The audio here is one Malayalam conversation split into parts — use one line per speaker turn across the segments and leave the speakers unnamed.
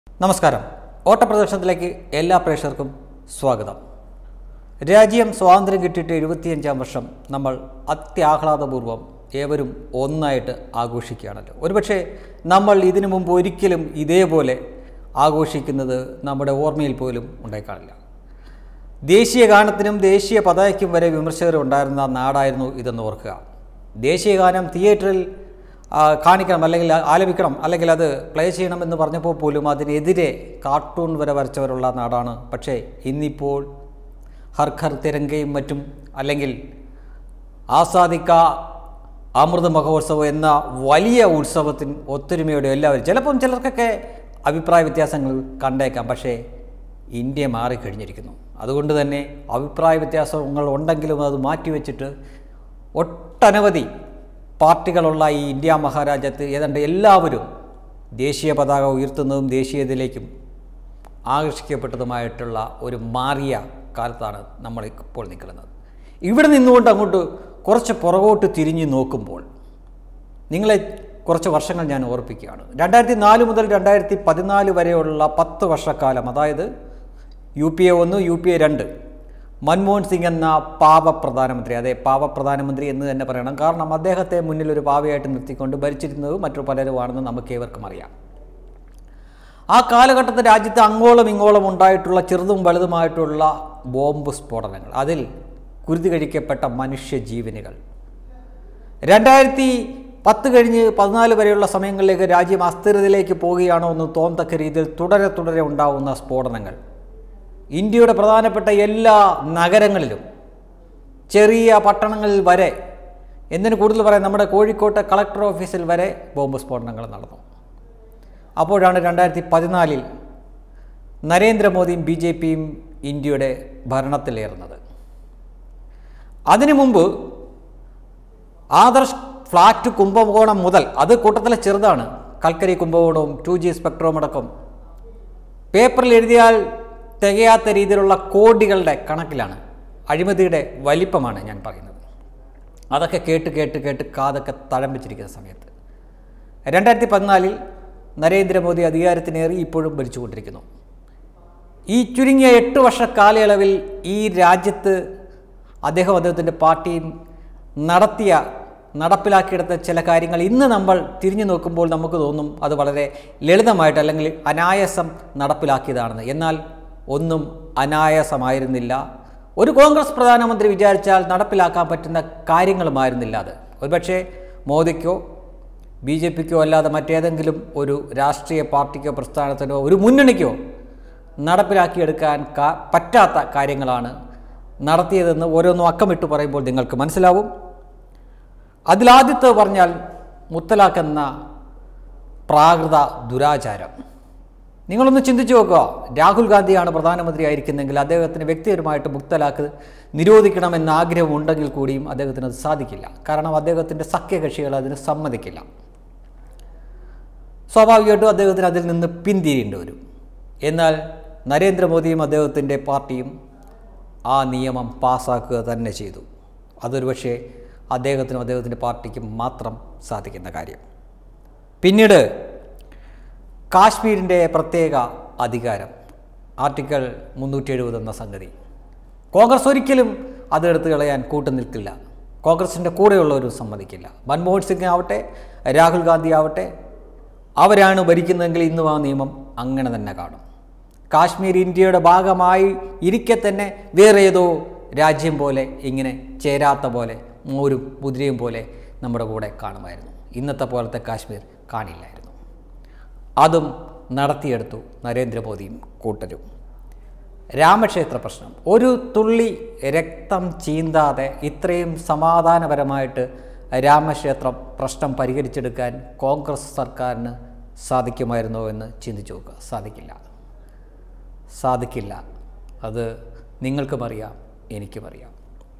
നമസ്കാരം ഓട്ടപ്രദർശനത്തിലേക്ക് എല്ലാ പ്രേക്ഷകർക്കും സ്വാഗതം രാജ്യം സ്വാതന്ത്ര്യം കിട്ടിയിട്ട് എഴുപത്തിയഞ്ചാം വർഷം നമ്മൾ അത്യാഹ്ലാദപൂർവ്വം ഏവരും ഒന്നായിട്ട് ആഘോഷിക്കുകയാണല്ലോ ഒരുപക്ഷെ നമ്മൾ ഇതിനു മുമ്പ് ഒരിക്കലും ഇതേപോലെ ആഘോഷിക്കുന്നത് നമ്മുടെ ഓർമ്മയിൽ പോലും ഉണ്ടായിക്കാണില്ല ദേശീയ ഗാനത്തിനും ദേശീയ പതാകയ്ക്കും വരെ വിമർശകർ ഉണ്ടായിരുന്ന നാടായിരുന്നു ഇതെന്ന് ഓർക്കുക ദേശീയ ഗാനം തിയേറ്ററിൽ ആ, കാണിക്കണം അല്ലെങ്കിൽ ആലപിക്കണം അല്ലെങ്കിൽ അത് പ്ലേ ചെയ്യണമെന്ന് പറഞ്ഞപ്പോൾ പോലും അതിനെതിരെ കാർട്ടൂൺ വരെ വരച്ചവരുള്ള നാടാണ് പക്ഷേ ഇന്നിപ്പോൾ ഹർ ഘർ തിരങ്കയും മറ്റും അല്ലെങ്കിൽ ആസാദിക്ക അമൃത മഹോത്സവം എന്ന വലിയ ഉത്സവത്തിന് ഒത്തൊരുമയോടെ എല്ലാവരും ചിലപ്പം ചിലർക്കൊക്കെ അഭിപ്രായ വ്യത്യാസങ്ങൾ കണ്ടേക്കാം പക്ഷേ ഇന്ത്യ മാറിക്കഴിഞ്ഞിരിക്കുന്നു അതുകൊണ്ട് തന്നെ അഭിപ്രായ വ്യത്യാസങ്ങൾ ഉണ്ടെങ്കിലും അത് മാറ്റിവെച്ചിട്ട് ഒട്ടനവധി പാർട്ടികളുള്ള ഈ ഇന്ത്യ മഹാരാജ്യത്ത് ഏതാണ്ട് എല്ലാവരും ദേശീയ പതാക ഉയർത്തുന്നതും ദേശീയതയിലേക്കും ആകർഷിക്കപ്പെട്ടതുമായിട്ടുള്ള ഒരു മാറിയ കാലത്താണ് നമ്മൾ ഇപ്പോൾ നിൽക്കുന്നത് ഇവിടെ നിന്നുകൊണ്ട് അങ്ങോട്ട് കുറച്ച് പുറകോട്ട് തിരിഞ്ഞ് നോക്കുമ്പോൾ നിങ്ങളെ കുറച്ച് വർഷങ്ങൾ ഞാൻ ഓർപ്പിക്കുകയാണ് രണ്ടായിരത്തി നാല് മുതൽ രണ്ടായിരത്തി പതിനാല് വരെയുള്ള പത്ത് വർഷക്കാലം അതായത് യു പി എ ഒന്ന് യു പി എ രണ്ട് മൻമോഹൻ സിംഗ് എന്ന പാവ പ്രധാനമന്ത്രി അതെ പാവ പ്രധാനമന്ത്രി എന്ന് തന്നെ പറയണം കാരണം അദ്ദേഹത്തെ മുന്നിൽ ഒരു പാവയായിട്ട് നിർത്തിക്കൊണ്ട് ഭരിച്ചിരുന്നത് മറ്റു പലരുമാണെന്ന് നമുക്ക് ഏവർക്കും അറിയാം ആ കാലഘട്ടത്തിൽ രാജ്യത്ത് അങ്ങോളം ഇങ്ങോളം ഉണ്ടായിട്ടുള്ള ചെറുതും വലുതുമായിട്ടുള്ള ബോംബ് സ്ഫോടനങ്ങൾ അതിൽ കുരുതി കഴിക്കപ്പെട്ട മനുഷ്യജീവനുകൾ രണ്ടായിരത്തി പത്ത് കഴിഞ്ഞ് പതിനാല് വരെയുള്ള സമയങ്ങളിലേക്ക് രാജ്യം അസ്ഥിരതയിലേക്ക് പോവുകയാണോ എന്ന് തോന്നത്തക്ക രീതിയിൽ തുടരെ തുടരെ ഉണ്ടാവുന്ന സ്ഫോടനങ്ങൾ ഇന്ത്യയുടെ പ്രധാനപ്പെട്ട എല്ലാ നഗരങ്ങളിലും ചെറിയ പട്ടണങ്ങളിൽ വരെ എന്തിനു കൂടുതൽ പറയാം നമ്മുടെ കോഴിക്കോട്ടെ കളക്ടർ ഓഫീസിൽ വരെ ബോംബ് സ്ഫോടനങ്ങൾ നടന്നു അപ്പോഴാണ് രണ്ടായിരത്തി പതിനാലിൽ നരേന്ദ്രമോദിയും ബി ജെ പിയും ഇന്ത്യയുടെ ഭരണത്തിലേറുന്നത് അതിനു മുമ്പ് ആദർശ് ഫ്ലാറ്റ് കുംഭകോണം മുതൽ അത് കൂട്ടത്തിലെ ചെറുതാണ് കൽക്കരി കുംഭകോണവും ടു ജി സ്പെക്ട്രവും അടക്കം പേപ്പറിൽ എഴുതിയാൽ തികയാത്ത രീതിയിലുള്ള കോടികളുടെ കണക്കിലാണ് അഴിമതിയുടെ വലിപ്പമാണ് ഞാൻ പറയുന്നത് അതൊക്കെ കേട്ട് കേട്ട് കേട്ട് കാതൊക്കെ തഴമ്പിച്ചിരിക്കുന്ന സമയത്ത് രണ്ടായിരത്തി പതിനാലിൽ നരേന്ദ്രമോദി അധികാരത്തിനേറി ഇപ്പോഴും ഭരിച്ചുകൊണ്ടിരിക്കുന്നു ഈ ചുരുങ്ങിയ എട്ട് വർഷ കാലയളവിൽ ഈ രാജ്യത്ത് അദ്ദേഹം അദ്ദേഹത്തിൻ്റെ പാർട്ടിയും നടത്തിയ നടപ്പിലാക്കിയെടുത്ത ചില കാര്യങ്ങൾ ഇന്ന് നമ്മൾ തിരിഞ്ഞു നോക്കുമ്പോൾ നമുക്ക് തോന്നും അത് വളരെ ലളിതമായിട്ട് അല്ലെങ്കിൽ അനായാസം നടപ്പിലാക്കിയതാണെന്ന് എന്നാൽ ഒന്നും അനായാസമായിരുന്നില്ല ഒരു കോൺഗ്രസ് പ്രധാനമന്ത്രി വിചാരിച്ചാൽ നടപ്പിലാക്കാൻ പറ്റുന്ന കാര്യങ്ങളുമായിരുന്നില്ല അത് ഒരുപക്ഷെ മോദിക്കോ ബി ജെ പിക്കോ അല്ലാതെ മറ്റേതെങ്കിലും ഒരു രാഷ്ട്രീയ പാർട്ടിക്കോ പ്രസ്ഥാനത്തിനോ ഒരു മുന്നണിക്കോ നടപ്പിലാക്കിയെടുക്കാൻ കാ- പറ്റാത്ത കാര്യങ്ങളാണ് നടത്തിയതെന്ന് ഓരോന്നും അക്കമിട്ട് പറയുമ്പോൾ നിങ്ങൾക്ക് മനസ്സിലാവും അതിലാദ്യത്തെ പറഞ്ഞാൽ മുത്തലാഖ് എന്ന പ്രാകൃത ദുരാചാരം നിങ്ങളൊന്ന് ചിന്തിച്ചു നോക്കുക രാഹുൽ ഗാന്ധിയാണ് പ്രധാനമന്ത്രി ആയിരിക്കുന്നെങ്കിൽ അദ്ദേഹത്തിന് വ്യക്തിപരമായിട്ട് മുത്തലാഖ് നിരോധിക്കണമെന്ന ആഗ്രഹം ഉണ്ടെങ്കിൽ കൂടിയും അദ്ദേഹത്തിന് അത് സാധിക്കില്ല കാരണം അദ്ദേഹത്തിൻ്റെ സഖ്യകക്ഷികൾ അതിന് സമ്മതിക്കില്ല സ്വാഭാവികമായിട്ടും അദ്ദേഹത്തിന് അതിൽ നിന്ന് പിന്തിരിയേണ്ടി വരും എന്നാൽ നരേന്ദ്രമോദിയും അദ്ദേഹത്തിൻ്റെ പാർട്ടിയും ആ നിയമം പാസ്സാക്കുക തന്നെ ചെയ്തു അതൊരു പക്ഷേ അദ്ദേഹത്തിനും അദ്ദേഹത്തിൻ്റെ പാർട്ടിക്കും മാത്രം സാധിക്കുന്ന കാര്യം പിന്നീട് കാശ്മീരിൻ്റെ പ്രത്യേക അധികാരം ആർട്ടിക്കിൾ മുന്നൂറ്റി എഴുപത് എന്ന സംഗതി കോൺഗ്രസ് ഒരിക്കലും അതെടുത്ത് കളയാൻ കൂട്ടുനിൽക്കില്ല കോൺഗ്രസിൻ്റെ കൂടെയുള്ളവരും സമ്മതിക്കില്ല മൻമോഹൻ സിംഗ് ആവട്ടെ രാഹുൽ ഗാന്ധി ആവട്ടെ അവരാണ് ഭരിക്കുന്നതെങ്കിൽ ഇന്നും ആ നിയമം അങ്ങനെ തന്നെ കാണും കാശ്മീർ ഇന്ത്യയുടെ ഭാഗമായി ഇരിക്കെ തന്നെ വേറെ ഏതോ രാജ്യം പോലെ ഇങ്ങനെ ചേരാത്ത പോലെ മോരും കുതിരയും പോലെ നമ്മുടെ കൂടെ കാണുമായിരുന്നു ഇന്നത്തെ പോലത്തെ കാശ്മീർ കാണില്ലായിരുന്നു അതും നടത്തിയെടുത്തു നരേന്ദ്രമോദിയും കൂട്ടരും രാമക്ഷേത്ര പ്രശ്നം ഒരു തുള്ളി രക്തം ചീന്താതെ ഇത്രയും സമാധാനപരമായിട്ട് രാമക്ഷേത്ര പ്രശ്നം പരിഹരിച്ചെടുക്കാൻ കോൺഗ്രസ് സർക്കാരിന് സാധിക്കുമായിരുന്നോ എന്ന് ചിന്തിച്ചു നോക്കുക സാധിക്കില്ല സാധിക്കില്ല അത് നിങ്ങൾക്കും അറിയാം എനിക്കും അറിയാം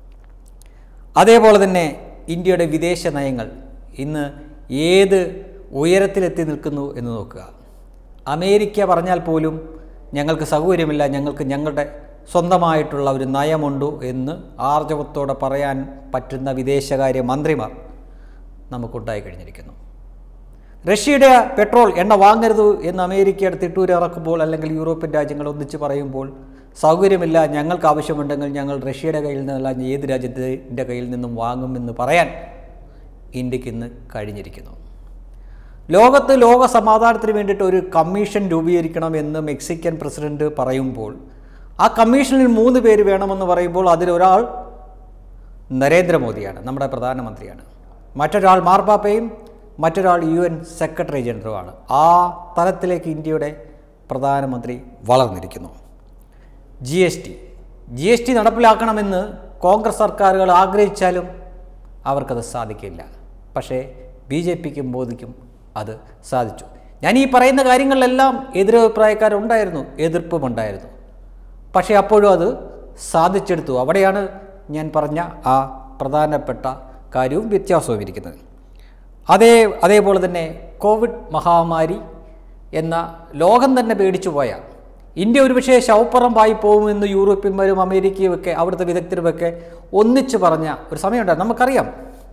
അതേപോലെ തന്നെ ഇന്ത്യയുടെ വിദേശ നയങ്ങൾ ഇന്ന് ഏത് ഉയരത്തിലെത്തി നിൽക്കുന്നു എന്ന് നോക്കുക അമേരിക്ക പറഞ്ഞാൽ പോലും ഞങ്ങൾക്ക് സൗകര്യമില്ല ഞങ്ങൾക്ക് ഞങ്ങളുടെ സ്വന്തമായിട്ടുള്ള ഒരു നയമുണ്ട് എന്ന് ആർജവത്തോടെ പറയാൻ പറ്റുന്ന വിദേശകാര്യ മന്ത്രിമാർ നമുക്കുണ്ടായി കഴിഞ്ഞിരിക്കുന്നു റഷ്യയുടെ പെട്രോൾ എണ്ണ വാങ്ങരുത് എന്ന് അമേരിക്കയുടെ തിട്ടൂരിറക്കുമ്പോൾ അല്ലെങ്കിൽ യൂറോപ്യൻ രാജ്യങ്ങൾ ഒന്നിച്ച് പറയുമ്പോൾ സൗകര്യമില്ല ഞങ്ങൾക്ക് ആവശ്യമുണ്ടെങ്കിൽ ഞങ്ങൾ റഷ്യയുടെ കയ്യിൽ നിന്നല്ല ഏത് രാജ്യത്തിൻ്റെ കയ്യിൽ നിന്നും വാങ്ങുമെന്ന് പറയാൻ ഇന്ത്യക്ക് ഇന്ന് കഴിഞ്ഞിരിക്കുന്നു ലോകത്ത് ലോക സമാധാനത്തിന് വേണ്ടിയിട്ട് ഒരു കമ്മീഷൻ രൂപീകരിക്കണം എന്ന് മെക്സിക്കൻ പ്രസിഡന്റ് പറയുമ്പോൾ ആ കമ്മീഷനിൽ മൂന്ന് പേര് വേണമെന്ന് പറയുമ്പോൾ അതിലൊരാൾ നരേന്ദ്രമോദിയാണ് നമ്മുടെ പ്രധാനമന്ത്രിയാണ് മറ്റൊരാൾ മാർപ്പാപ്പയും മറ്റൊരാൾ യു എൻ സെക്രട്ടറി ജനറലുമാണ് ആ തലത്തിലേക്ക് ഇന്ത്യയുടെ പ്രധാനമന്ത്രി വളർന്നിരിക്കുന്നു G S T G S T നടപ്പിലാക്കണമെന്ന് കോൺഗ്രസ് സർക്കാരുകൾ ആഗ്രഹിച്ചാലും അവർക്കത് സാധിക്കില്ല പക്ഷേ ബി ജെ പിക്കും മോദിക്കും അത് സാധിച്ചു ഞാൻ ഈ പറയുന്ന കാര്യങ്ങളിലെല്ലാം എതിരഭിപ്രായക്കാരുണ്ടായിരുന്നു എതിർപ്പുമുണ്ടായിരുന്നു പക്ഷേ അപ്പോഴും അത് സാധിച്ചെടുത്തു അവിടെയാണ് ഞാൻ പറഞ്ഞ ആ പ്രധാനപ്പെട്ട കാര്യവും വ്യത്യാസവും ഇരിക്കുന്നത് അതേ അതേപോലെ തന്നെ കോവിഡ് മഹാമാരി എന്ന ലോകം തന്നെ പേടിച്ചു പോയ ഇന്ത്യ ഒരുപക്ഷെ ശവപ്പുറമ്പായി പോകുമെന്ന് യൂറോപ്യന്മാരും അമേരിക്കയും ഒക്കെ അവിടുത്തെ വിദഗ്ധരുമൊക്കെ ഒന്നിച്ച് പറഞ്ഞ ഒരു സമയമുണ്ടായിരുന്നു നമുക്കറിയാം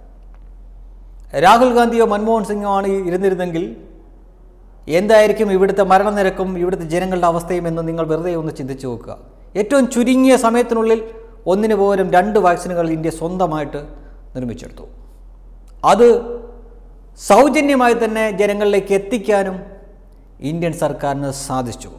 രാഹുൽ ഗാന്ധിയോ മൻമോഹൻ സിംഗോ ആണ് ഈ ഇരുന്നിരുന്നെങ്കിൽ എന്തായിരിക്കും ഇവിടുത്തെ മരണനിരക്കും ഇവിടുത്തെ ജനങ്ങളുടെ അവസ്ഥയും എന്ന് നിങ്ങൾ വെറുതെ ഒന്ന് ചിന്തിച്ചു നോക്കുക ഏറ്റവും ചുരുങ്ങിയ സമയത്തിനുള്ളിൽ ഒന്നിനു പോലും രണ്ട് വാക്സിനുകൾ ഇന്ത്യ സ്വന്തമായിട്ട് നിർമ്മിച്ചെടുത്തു അത് സൗജന്യമായി തന്നെ ജനങ്ങളിലേക്ക് എത്തിക്കാനും ഇന്ത്യൻ സർക്കാരിന് സാധിച്ചു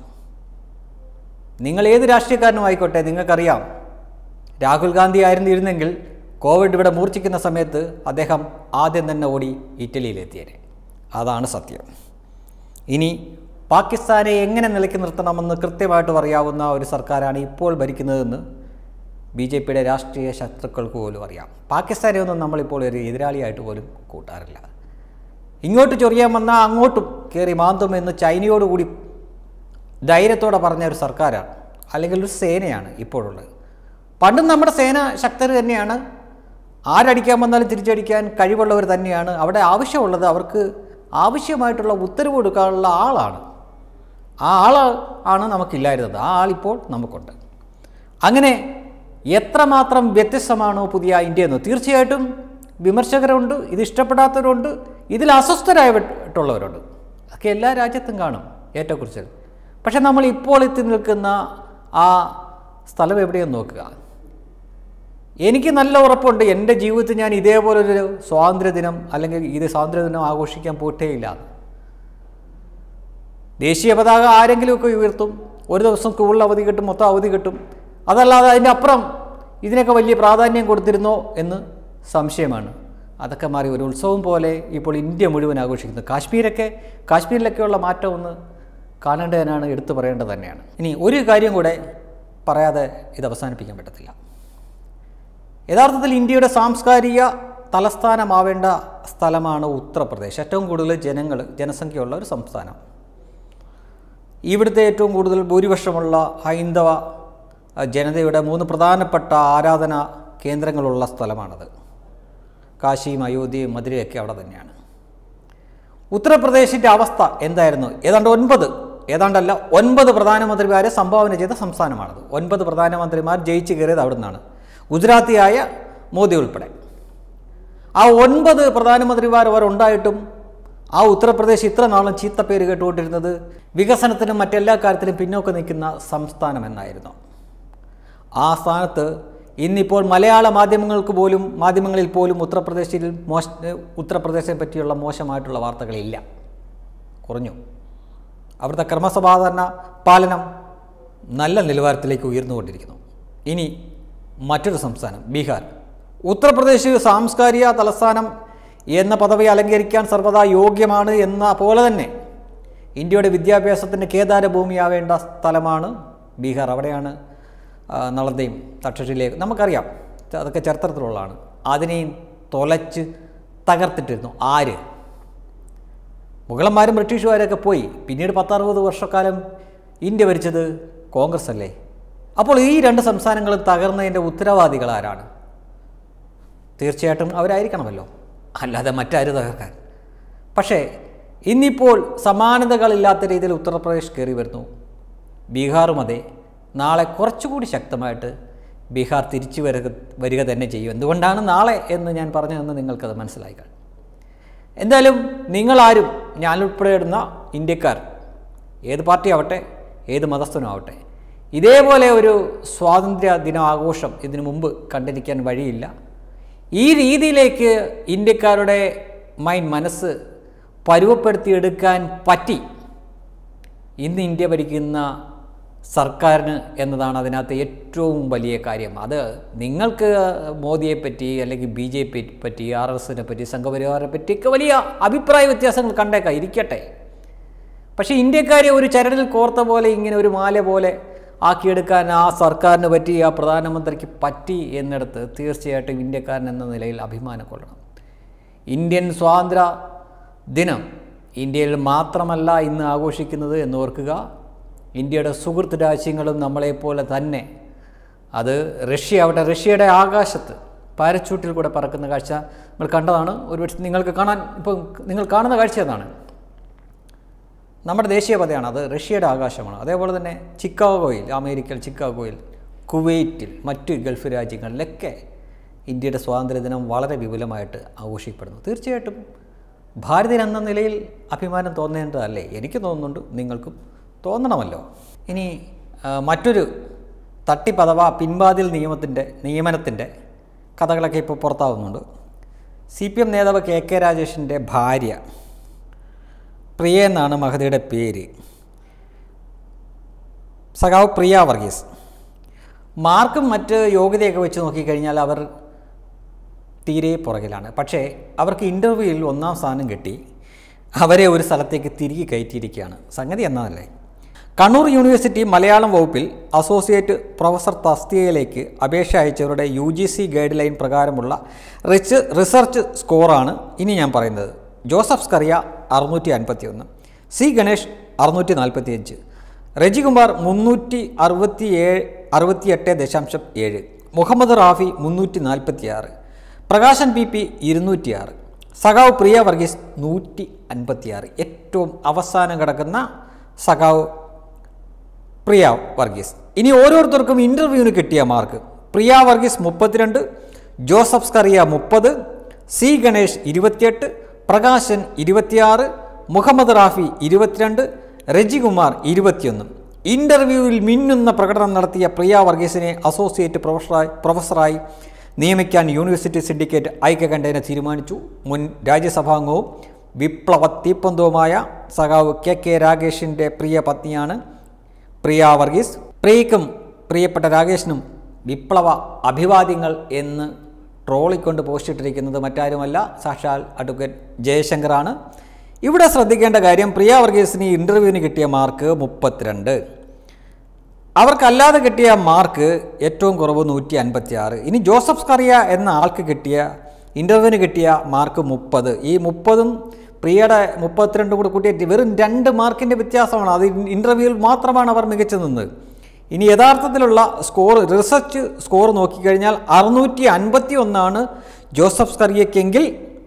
നിങ്ങൾ ഏത് രാഷ്ട്രീയക്കാരനും ആയിക്കോട്ടെ നിങ്ങൾക്കറിയാം രാഹുൽ ഗാന്ധി ആയിരുന്നിരുന്നെങ്കിൽ കോവിഡ് ഇവിടെ മൂർച്ഛിക്കുന്ന സമയത്ത് അദ്ദേഹം ആദ്യം തന്നെ ഓടി ഇറ്റലിയിലെത്തിയേനെ അതാണ് സത്യം ഇനി പാകിസ്ഥാനെ എങ്ങനെ നിലയ്ക്ക് നിർത്തണമെന്ന് കൃത്യമായിട്ട് അറിയാവുന്ന ഒരു സർക്കാരാണ് ഇപ്പോൾ ഭരിക്കുന്നതെന്ന് ബി ജെ പിയുടെ രാഷ്ട്രീയ ശത്രുക്കൾക്ക് പോലും അറിയാം പാകിസ്ഥാനെ ഒന്നും നമ്മളിപ്പോൾ ഒരു എതിരാളിയായിട്ട് പോലും കൂട്ടാറില്ല ഇങ്ങോട്ട് ചൊറിയാൻ വന്നാൽ അങ്ങോട്ടും കയറി മാന്തുമെന്ന് ചൈനയോടുകൂടി ധൈര്യത്തോടെ പറഞ്ഞ ഒരു സർക്കാരാണ് അല്ലെങ്കിൽ ഒരു സേനയാണ് ഇപ്പോഴുള്ളത് പണ്ടും നമ്മുടെ സേന ശക്തർ തന്നെയാണ് ആരടിക്കാൻ വന്നാലും തിരിച്ചടിക്കാൻ കഴിവുള്ളവർ തന്നെയാണ് അവിടെ ആവശ്യമുള്ളത് അവർക്ക് ആവശ്യമായിട്ടുള്ള ഉത്തരവ് കൊടുക്കാനുള്ള ആളാണ് ആ ആൾ ആണ് നമുക്കില്ലായിരുന്നത് ആ ആളിപ്പോൾ നമുക്കുണ്ട് അങ്ങനെ എത്രമാത്രം വ്യത്യസ്തമാണോ പുതിയ ഇന്ത്യ എന്ന് തീർച്ചയായിട്ടും വിമർശകരുണ്ട് ഇത് ഇഷ്ടപ്പെടാത്തവരുണ്ട് ഇതിൽ അസ്വസ്ഥരായിട്ടുള്ളവരുണ്ട് അതൊക്കെ എല്ലാ രാജ്യത്തും കാണും ഏറ്റക്കുറിച്ചിൽ പക്ഷെ നമ്മൾ ഇപ്പോൾ എത്തി നിൽക്കുന്ന ആ സ്ഥലം എവിടെയെന്ന് നോക്കുക എനിക്ക് നല്ല ഉറപ്പുണ്ട് എൻ്റെ ജീവിതത്തിൽ ഞാൻ ഇതേപോലൊരു സ്വാതന്ത്ര്യദിനം അല്ലെങ്കിൽ ഇത് സ്വാതന്ത്ര്യദിനം ആഘോഷിക്കാൻ പോയിട്ടേയില്ല ദേശീയ പതാക ആരെങ്കിലുമൊക്കെ ഉയർത്തും ഒരു ദിവസം സ്കൂളിൽ അവധി കിട്ടും മൊത്തം അവധി കിട്ടും അതല്ലാതെ അതിൻ്റെ അപ്പുറം ഇതിനൊക്കെ വലിയ പ്രാധാന്യം കൊടുത്തിരുന്നോ എന്ന് സംശയമാണ് അതൊക്കെ മാറി ഒരു ഉത്സവം പോലെ ഇപ്പോൾ ഇന്ത്യ മുഴുവൻ ആഘോഷിക്കുന്നു കാശ്മീരൊക്കെ കാശ്മീരിലൊക്കെയുള്ള മാറ്റം ഒന്ന് കാണേണ്ടതിനാണ് എടുത്തു പറയേണ്ടത് തന്നെയാണ് ഇനി ഒരു കാര്യം കൂടെ പറയാതെ ഇത് അവസാനിപ്പിക്കാൻ പറ്റത്തില്ല യഥാർത്ഥത്തിൽ ഇന്ത്യയുടെ സാംസ്കാരിക തലസ്ഥാനമാവേണ്ട സ്ഥലമാണ് ഉത്തർപ്രദേശ് ഏറ്റവും കൂടുതൽ ജനങ്ങൾ ജനസംഖ്യയുള്ള ഒരു സംസ്ഥാനം ഇവിടുത്തെ ഏറ്റവും കൂടുതൽ ഭൂരിപക്ഷമുള്ള ഹൈന്ദവ അഹ്, ജനതയുടെ മൂന്ന് പ്രധാനപ്പെട്ട ആരാധന കേന്ദ്രങ്ങളുള്ള സ്ഥലമാണത് കാശിയും അയോധ്യയും മധുരയൊക്കെ അവിടെ തന്നെയാണ് ഉത്തർപ്രദേശിൻ്റെ അവസ്ഥ എന്തായിരുന്നു ഏതാണ്ട് ഒൻപത് ഏതാണ്ടല്ല ഒൻപത് പ്രധാനമന്ത്രിമാരെ സംഭാവന ചെയ്ത സംസ്ഥാനമാണത് ഒൻപത് പ്രധാനമന്ത്രിമാർ ജയിച്ചു കയറിയത് അവിടെ നിന്നാണ് ഗുജറാത്തിയായ മോദി ഉൾപ്പെടെ ആ ഒൻപത് പ്രധാനമന്ത്രിമാർ അവർ ഉണ്ടായിട്ടും ആ ഉത്തർപ്രദേശ് ഇത്ര നാളും ചീത്തപ്പേര് കേട്ടുകൊണ്ടിരുന്നത് വികസനത്തിനും മറ്റെല്ലാ കാര്യത്തിലും പിന്നോക്കം നിൽക്കുന്ന സംസ്ഥാനം എന്നായിരുന്നു ആ സ്ഥാനത്ത് ഇന്നിപ്പോൾ മലയാള മാധ്യമങ്ങൾക്ക് പോലും മാധ്യമങ്ങളിൽ പോലും ഉത്തർപ്രദേശിൽ മോശ ഉത്തർപ്രദേശിനെ പറ്റിയുള്ള മോശമായിട്ടുള്ള വാർത്തകളില്ല കുറഞ്ഞു അവിടുത്തെ ക്രമസമാധാന പാലനം നല്ല നിലവാരത്തിലേക്ക് ഉയർന്നുകൊണ്ടിരിക്കുന്നു ഇനി മറ്റൊരു സംസ്ഥാനം ബീഹാർ ഉത്തർപ്രദേശ് സാംസ്കാരിക തലസ്ഥാനം എന്ന പദവി അലങ്കരിക്കാൻ സർവ്വതാ യോഗ്യമാണ് എന്ന പോലെ തന്നെ ഇന്ത്യയുടെ വിദ്യാഭ്യാസത്തിൻ്റെ കേദാരഭൂമിയാവേണ്ട സ്ഥലമാണ് ബീഹാർ അവിടെയാണ് ആ, നളന്ദയും തക്ഷശിലയും നമുക്കറിയാം അതൊക്കെ ചരിത്രത്തിലുള്ളതാണ് അതിനെയും തൊലച്ച് തകർത്തിട്ടിരുന്നു ആര് മുഗളന്മാരും ബ്രിട്ടീഷുകാരൊക്കെ പോയി പിന്നീട് പത്തറുപത് വർഷക്കാലം ഇന്ത്യ ഭരിച്ചത് കോൺഗ്രസ് അല്ലേ അപ്പോൾ ഈ രണ്ട് സംസ്ഥാനങ്ങളും തകർന്നതിൻ്റെ ഉത്തരവാദികൾ ആരാണ് തീർച്ചയായിട്ടും അവരായിരിക്കണമല്ലോ അല്ലാതെ മറ്റാര് തകർക്കാൻ പക്ഷേ ഇന്നിപ്പോൾ സമാനതകളില്ലാത്ത രീതിയിൽ ഉത്തർപ്രദേശ് കയറി വരുന്നു ബീഹാറും അതെ നാളെ കുറച്ചുകൂടി ശക്തമായിട്ട് ബീഹാർ തിരിച്ചു വരിക വരിക തന്നെ ചെയ്യും എന്തുകൊണ്ടാണ് നാളെ എന്ന് ഞാൻ പറഞ്ഞതെന്ന് നിങ്ങൾക്കത് മനസ്സിലായി കാണും എന്തായാലും നിങ്ങളാരും ഞാനുൾപ്പെടെയിടുന്ന ഇന്ത്യക്കാർ ഏത് പാർട്ടി ആവട്ടെ ഏത് മതസ്ഥനും ആവട്ടെ ഇതേപോലെ ഒരു സ്വാതന്ത്ര്യ ദിനാഘോഷം ഇതിനു മുമ്പ് കണ്ടിരിക്കാൻ വഴിയില്ല ഈ രീതിയിലേക്ക് ഇന്ത്യക്കാരുടെ മൈൻഡ് മനസ്സ് പരുവപ്പെടുത്തിയെടുക്കാൻ പറ്റി ഇന്ന് ഇന്ത്യ ഭരിക്കുന്ന സർക്കാരിന് എന്നതാണ് അതിനകത്ത് ഏറ്റവും വലിയ കാര്യം അത് നിങ്ങൾക്ക് മോദിയെ പറ്റി അല്ലെങ്കിൽ ബി ജെ പി പറ്റി ആർ എസ് എസിനെ പറ്റി സംഘപരിവാറിനെ പറ്റിയൊക്കെ വലിയ അഭിപ്രായ വ്യത്യാസങ്ങൾ കണ്ടേക്കാം ഇരിക്കട്ടെ പക്ഷേ ഇന്ത്യക്കാരെ ഒരു ചരടിൽ കോർത്ത പോലെ ഇങ്ങനെ ഒരു മാല പോലെ ആക്കിയെടുക്കാൻ ആ സർക്കാരിന് പറ്റി ആ പ്രധാനമന്ത്രിക്ക് പറ്റി എന്നിടത്ത് തീർച്ചയായിട്ടും ഇന്ത്യക്കാരൻ എന്ന നിലയിൽ അഭിമാനം കൊള്ളണം ഇന്ത്യൻ സ്വാതന്ത്ര്യ ദിനം ഇന്ത്യയിൽ മാത്രമല്ല ഇന്ന് ആഘോഷിക്കുന്നത് എന്ന് ഓർക്കുക ഇന്ത്യയുടെ സുഹൃത്ത് രാജ്യങ്ങളും നമ്മളെപ്പോലെ തന്നെ അത് റഷ്യ ആവട്ടെ റഷ്യയുടെ ആകാശത്ത് പാരച്ചൂട്ടിൽ കൂടെ പറക്കുന്ന കാഴ്ച നമ്മൾ കണ്ടതാണ് ഒരുപക്ഷെ നിങ്ങൾക്ക് കാണാൻ ഇപ്പം നിങ്ങൾ കാണുന്ന കാഴ്ച അതാണ് നമ്മുടെ ദേശീയ പതയാണ് അത് റഷ്യയുടെ ആകാശമാണ് അതേപോലെ തന്നെ ചിക്കാഗോയിൽ അമേരിക്കയിൽ ചിക്കാഗോയിൽ കുവൈറ്റിൽ മറ്റ് ഗൾഫ് രാജ്യങ്ങളിലൊക്കെ ഇന്ത്യയുടെ സ്വാതന്ത്ര്യദിനം വളരെ വിപുലമായിട്ട് ആഘോഷിക്കപ്പെടുന്നു തീർച്ചയായിട്ടും ഭാരതീയൻ എന്ന നിലയിൽ അഭിമാനം തോന്നേണ്ടതല്ലേ എനിക്ക് തോന്നുന്നുണ്ട് നിങ്ങൾക്കും തോന്നണമല്ലോ ഇനി ആ, മറ്റൊരു തട്ടിപ്പ് അഥവാ പിൻവാതിൽ നിയമത്തിൻ്റെ നിയമനത്തിൻ്റെ കഥകളൊക്കെ ഇപ്പോൾ പുറത്താവുന്നുണ്ട് സി പി എം നേതാവ് കെ കെ രാജേഷിൻ്റെ ഭാര്യ പ്രിയ എന്നാണ് മഹതിയുടെ പേര് സഖാവ് പ്രിയ വർഗീസ് മാർക്കും മറ്റ് യോഗ്യതയൊക്കെ വെച്ച് നോക്കിക്കഴിഞ്ഞാൽ അവർ തീരെ പുറകിലാണ് പക്ഷേ അവർക്ക് ഇൻ്റർവ്യൂവിൽ ഒന്നാം സ്ഥാനം കിട്ടി അവരെ ഒരു സ്ഥലത്തേക്ക് തിരികെ കയറ്റിയിരിക്കുകയാണ് സംഗതി എന്നതല്ലേ കണ്ണൂർ യൂണിവേഴ്സിറ്റി മലയാളം വകുപ്പിൽ അസോസിയേറ്റ് പ്രൊഫസർ തസ്തികയിലേക്ക് അപേക്ഷ അയച്ചവരുടെ U G C guideline പ്രകാരമുള്ള റിച്ച് റിസർച്ച് സ്കോറാണ് ഇനി ഞാൻ പറയുന്നത് ജോസഫ് സ്കറിയ അറുന്നൂറ്റി അൻപത്തി ഒന്ന് സി ഗണേഷ് അറുന്നൂറ്റി നാൽപ്പത്തി അഞ്ച് റജികുമാർ മുന്നൂറ്റി അറുപത്തി ഏഴ് അറുപത്തിയെട്ട് ദശാംശം ഏഴ് മുഹമ്മദ് റാഫി മുന്നൂറ്റി നാൽപ്പത്തി ആറ് പ്രകാശൻ പി പി ഇരുന്നൂറ്റിയാറ് സഖാവ് പ്രിയ വർഗീസ് നൂറ്റി അൻപത്തിയാറ് ഏറ്റവും അവസാനം കിടക്കുന്ന സഖാവ് പ്രിയ വർഗീസ് ഇനി ഓരോരുത്തർക്കും ഇൻ്റർവ്യൂവിന് കിട്ടിയ മാർക്ക് പ്രിയ വർഗീസ് മുപ്പത്തിരണ്ട് ജോസഫ് സ്കറിയ മുപ്പത് സി ഗണേഷ് ഇരുപത്തിയെട്ട് പ്രകാശൻ ഇരുപത്തിയാറ് മുഹമ്മദ് റാഫി ഇരുപത്തിരണ്ട് രജികുമാർ ഇരുപത്തിയൊന്ന് ഇൻ്റർവ്യൂവിൽ മിന്നുന്ന പ്രകടനം നടത്തിയ പ്രിയ വർഗീസിനെ അസോസിയേറ്റ് പ്രൊഫസറായി പ്രൊഫസറായി നിയമിക്കാൻ യൂണിവേഴ്സിറ്റി സിൻഡിക്കേറ്റ് ഐക്യകണ്ഠേന തീരുമാനിച്ചു മുൻ രാജ്യസഭാംഗവും വിപ്ലവ തീപ്പന്തവുമായ സഖാവ് കെ കെ രാഗേഷിൻ്റെ പ്രിയ പത്നിയാണ് പ്രിയ വർഗീസ് പ്രിയക്കും പ്രിയപ്പെട്ട രാകേഷിനും വിപ്ലവ അഭിവാദ്യങ്ങൾ എന്ന് ട്രോളിക്കൊണ്ട് പോസ്റ്റിട്ടിരിക്കുന്നത് മറ്റാരുമല്ല സാക്ഷാൽ അഡ്വക്കേറ്റ് ജയശങ്കറാണ് ഇവിടെ ശ്രദ്ധിക്കേണ്ട കാര്യം പ്രിയ വർഗീസിന് ഈ ഇൻ്റർവ്യൂവിന് കിട്ടിയ മാർക്ക് മുപ്പത്തിരണ്ട് അവർക്കല്ലാതെ കിട്ടിയ മാർക്ക് ഏറ്റവും കുറവ് നൂറ്റി അൻപത്തി ആറ് ഇനി ജോസഫ് സ്കറിയ എന്ന ആൾക്ക് കിട്ടിയ ഇൻ്റർവ്യൂവിന് കിട്ടിയ മാർക്ക് മുപ്പത് ഈ മുപ്പതും പ്രിയയുടെ മുപ്പത്തിരണ്ടും കൂടെ കൂട്ടിയിട്ട് വെറും രണ്ട് മാർക്കിൻ്റെ വ്യത്യാസമാണ് അത് ഇൻ്റർവ്യൂവിൽ മാത്രമാണ് അവർ മികച്ചു നിന്നത് ഇനി യഥാർത്ഥത്തിലുള്ള സ്കോർ റിസർച്ച് സ്കോർ നോക്കിക്കഴിഞ്ഞാൽ അറുന്നൂറ്റി അൻപത്തി ഒന്നാണ് ജോസഫ് സ്കറിയയ്ക്കെങ്കിൽ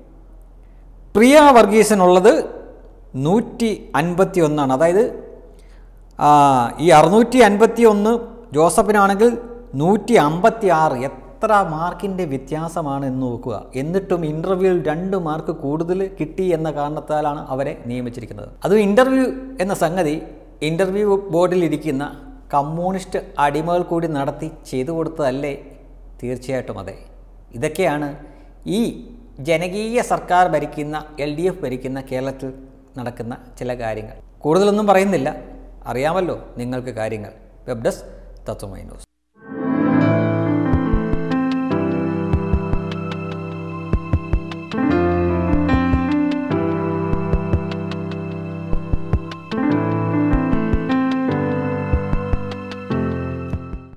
പ്രിയ വർഗീസിനുള്ളത് നൂറ്റി അൻപത്തി ഒന്നാണ് അതായത് ആ, ഈ അറുന്നൂറ്റി അൻപത്തി ഒന്ന് ജോസഫിനാണെങ്കിൽ നൂറ്റി അമ്പത്തി ആറ് എത്ര മാർക്കിൻ്റെ വ്യത്യാസമാണ് എന്ന് നോക്കുക എന്നിട്ടും ഇൻ്റർവ്യൂവിൽ രണ്ട് മാർക്ക് കൂടുതൽ കിട്ടി എന്ന കാരണത്താലാണ് അവരെ നിയമിച്ചിരിക്കുന്നത് അതും ഇൻ്റർവ്യൂ എന്ന സംഗതി ഇൻ്റർവ്യൂ ബോർഡിൽ ഇരിക്കുന്ന കമ്മ്യൂണിസ്റ്റ് അടിമകൾ കൂടി നടത്തി ചെയ്തു കൊടുത്തതല്ലേ തീർച്ചയായിട്ടും അതെ ഇതൊക്കെയാണ് ഈ ജനകീയ സർക്കാർ ഭരിക്കുന്ന എൽ ഡി എഫ് ഭരിക്കുന്ന കേരളത്തിൽ നടക്കുന്ന ചില കാര്യങ്ങൾ കൂടുതലൊന്നും പറയുന്നില്ല അറിയാമല്ലോ നിങ്ങൾക്ക് കാര്യങ്ങൾ വെബ് ഡെസ്ക് തത്വമൈ ന്യൂസ്